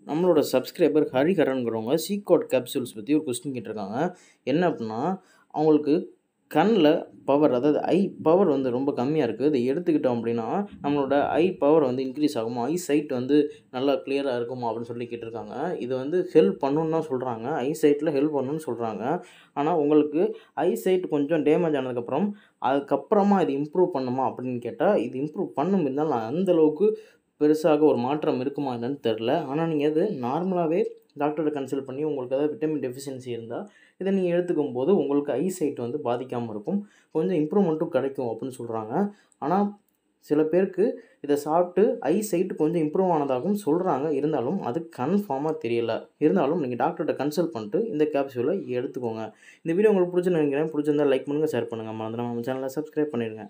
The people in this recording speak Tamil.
நம்மளோட சப்ஸ்கிரைபர் ஹரிஹரன்கிறவங்க சீகோட் கேப்சூல்ஸ் பற்றி ஒரு கொஸ்டின் கேட்டிருக்காங்க என்ன அப்படின்னா அவங்களுக்கு கண்ணில் பவர் அதாவது ஐ பவர் வந்து ரொம்ப கம்மியாக இருக்குது இதை எடுத்துக்கிட்டோம் அப்படின்னா நம்மளோட ஐ பவர் வந்து இன்க்ரீஸ் ஆகுமா ஐ சைட் வந்து நல்லா கிளியராக இருக்குமா அப்படின்னு சொல்லி கேட்டிருக்காங்க இது வந்து ஹெல்ப் பண்ணுன்னு தான் சொல்கிறாங்க ஐ சைட்டில் ஹெல்ப் பண்ணுன்னு சொல்கிறாங்க ஆனால் உங்களுக்கு ஐ சைட் கொஞ்சம் டேமேஜ் ஆனதுக்கப்புறம் அதுக்கப்புறமா இது இம்ப்ரூவ் பண்ணுமா அப்படின்னு கேட்டால் இது இம்ப்ரூவ் பண்ணும் இருந்தாலும் அந்தளவுக்கு பெருசாக ஒரு மாற்றம் இருக்குமா என்னன்னு தெரில ஆனால் நீங்கள் இது நார்மலாகவே டாக்டரை கன்சல்ட் பண்ணி உங்களுக்கு ஏதாவது விட்டமின் டெஃபிஷியன்சி இருந்தால் இதை நீங்கள் எடுத்துக்கும் போது உங்களுக்கு ஐ சைட் வந்து பாதிக்காமல் இருக்கும் கொஞ்சம் இம்ப்ரூவ்மெண்ட்டும் கிடைக்கும் அப்படின்னு சொல்கிறாங்க ஆனால் சில பேருக்கு இதை சாப்பிட்டு ஐ சைட் கொஞ்சம் இம்ப்ரூவ் ஆனதாகவும் சொல்கிறாங்க இருந்தாலும் அது கன்ஃபார்மாக தெரியல இருந்தாலும் நீங்கள் டாக்டர்கிட்ட கன்சல்ட் பண்ணிட்டு இந்த கேப்சூலை எடுத்துக்கோங்க இந்த வீடியோ உங்களுக்கு பிடிச்சுன்னு நினைக்கிறேன் பிடிச்சிருந்தா லைக் பண்ணுங்கள் ஷேர் பண்ணுங்கள் மறந்துடாம நம்ம சேனலை சப்ஸ்கிரைப் பண்ணிடுங்க